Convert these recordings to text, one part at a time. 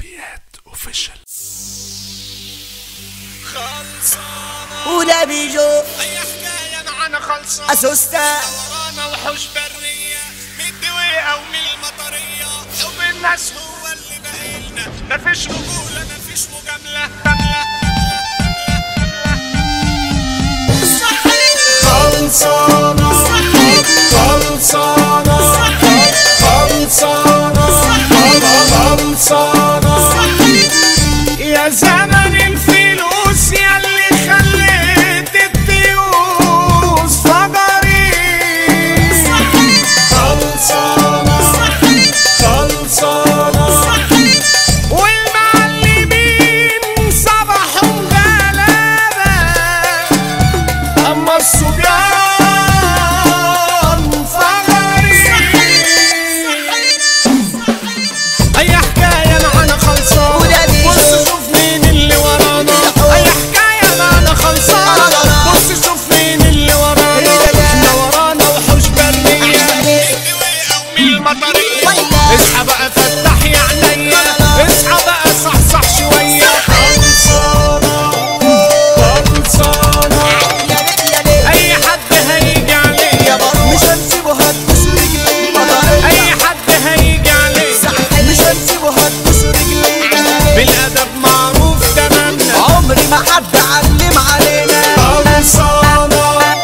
حلويات اوفيشال خلصانة وده بيجو أي حكاية معانا خلصانة أسوستا ورانا وحوش برية من الدويقة ومن المطرية حب الناس هو اللي باقيلنا مفيش رجولة مفيش مجاملة خلصانة خلصانة خلصانة خلصانة يا زمن الفلوس ياللي خليت الديوس فجري خلصانة خلصانة والمعلمين صبحوا غلابة أما الصبيان فجري أي حكاية معانا خلصانة وده بيجو. بص شوف مين اللي ورانا أي حكاية معانا خلصانة بص شوف مين اللي ورانا احنا ورانا وحوش برية من المطرية اصحى بقى فتح يا عينيا اصحى بقى صحصح شوية خلصانة خلصانة يا ليل يا ليل أي حد هيجي عليا مش هنسيبه هتبوس رجلينا أي حد هيجي عليا مش هنسيبه هتبوس رجلينا بالأدب معروف تمامنا عمري ما حد علم علينا خلصانة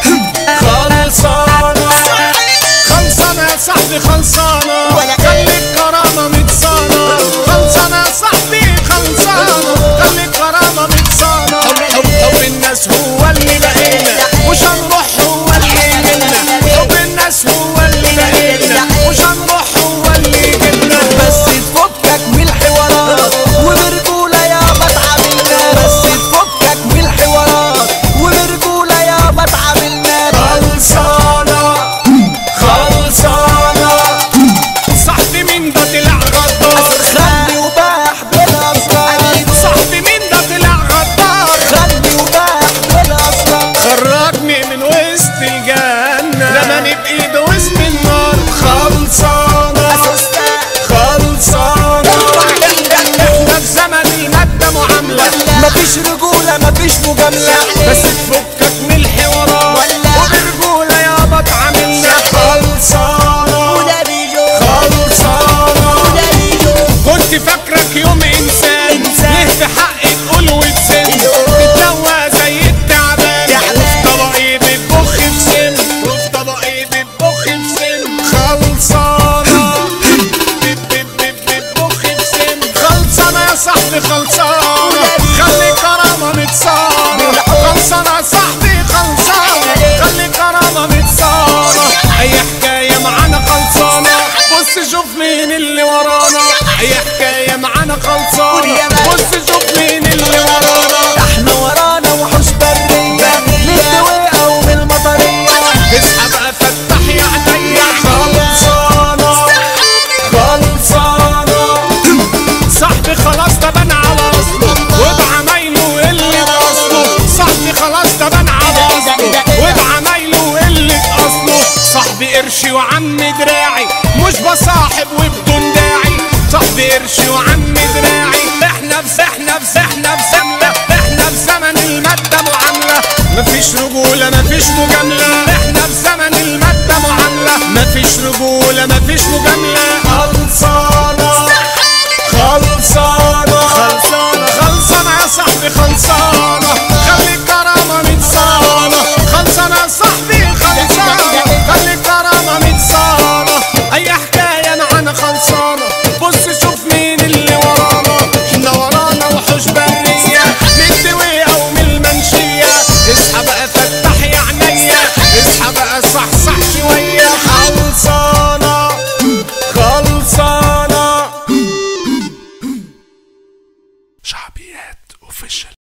خلصانة خلصانة يا صاحبي خلصانة ولا خلي الكرامة متصانة خلصانة يا صاحبي خلصانة خلي الكرامة متصانة حب حب الناس هو اللي بقينا مش هنروح هو اللي يجيلنا حب الناس هو اللي بقينا مش هنروح هو اللي يجيلنا بس تفكك من الحوارات وبرجولة يابا اتعاملنا بس تفكك من الحوارات وبرجولة يابا اتعاملنا خلصانة خلصانة صاحبي مين ده طلع غدار خلي وباح بالأسرار صاحبي مين ده طلع غدار خلي وباح بالأسرار خرجني من وسط الجنة رماني بإيده وسط النار خلصانة خلصانة احنا في زمن المادة معاملة مفيش رجولة مفيش مجاملة بس تفكك من الحوارات وبرجولة يابا اتعاملنا خلصانة وده بيجو خلصانة وده بيجو كنت فاكرك يوم انسان إنسان. ليه في حقي تقول وتسن تتلوى زي التعبان تعبان. وفي طبقي بتبخ في سن وفي طبقي بتبخ في سن خلصانة بت- بت- بت- بتبخ في سن خلصانة يا صاحبي خلصانة خلي كرامة متصانة خلصانة يا صاحبي خلصانة خلي كرامة متصانة أي حكاية معانا خلصانة بص شوف مين اللي ورانا أي حكاية معانا خلصانة بص شوف مين اللي ورانا احنا ورانا وحوش برية من الدويقة ومن المطرية اصحى بقى فتح يا عينيا خلصانة خلصانة صاحبي خلاص ده بان على اصله وبعمايله اللي اصله صاحبي خلاص ده بان على اصله وبعمايله اللي اصله صاحبي قرشي وعم دراعي مش بصاحب وبدون داعي صاحبي قرشي وعم دراعي احنا في احنا في احنا في زمن احنا في زمن المادة معاملة مفيش رجولة مفيش مجاملة